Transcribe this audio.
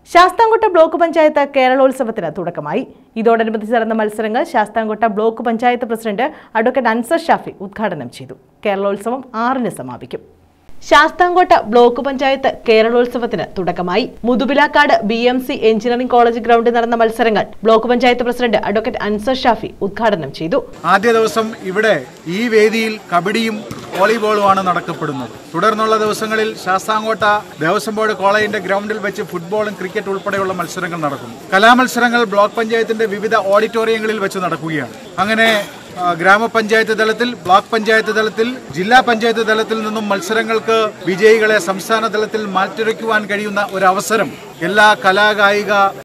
Sasthamkotta block panchayat കേരളോത്സവത്തിന് തുടക്കമായി ഇതോടനുബന്ധിച്ച് നടന്ന മത്സരങ്ങൾ Sasthamkotta block panchayat president advocate Ansar Shafi ഉദ്ഘാടനം ചെയ്തു കേരളോത്സവം ആറിന് സമാപിക്കും ശാസ്താംകോട്ട ബ്ലോക്ക് പഞ്ചായത്ത് കേരളോത്സവത്തിന് തുടക്കമായി Muthupilakkadu B M C engineering college ഗ്രൗണ്ടിൽ നടന്ന മത്സരങ്ങൾ block panchayat president advocate Ansar Shafi ഉദ്ഘാടനം ചെയ്തു ആദ്യ ദിവസം ഇവിടെ ഈ വേദിയിൽ കബഡിയും വോളിബോളുമാണ് നടക്കപ്പെടുന്നത് തുടർന്നുള്ള ദിവസങ്ങളിൽ ശാസ്താംകോട്ട ദേവസ്വം ബോർഡ് കോളേജിന്റെ ഗ്രൗണ്ടിൽ വെച്ച് ഫുട്ബോളും ക്രിക്കറ്റ് ഉൾപ്പെടെയുള്ള മത്സരങ്ങൾ നടക്കുന്നു കലാമത്സരങ്ങൾ ബ്ലോക്ക് പഞ്ചായത്തിന്റെ വിവിധ ഓഡിറ്റോറിയങ്ങളിൽ വെച്ച് നടക്കുകയാണ് അങ്ങനെ ആ, ഗ്രാമപഞ്ചായത്ത് തലത്തിൽ ബ്ലോക്ക് പഞ്ചായത്ത് തലത്തിൽ ജില്ലാ പഞ്ചായത്ത് തലത്തിൽ നിന്നും മത്സരങ്ങൾക്ക് വിജയികളെ സംസ്ഥാന തലത്തിൽ മാറ്റിരയ്ക്കുവാൻ കഴിയുന്ന ഒരു അവസരം എല്ലാ കലാകായിക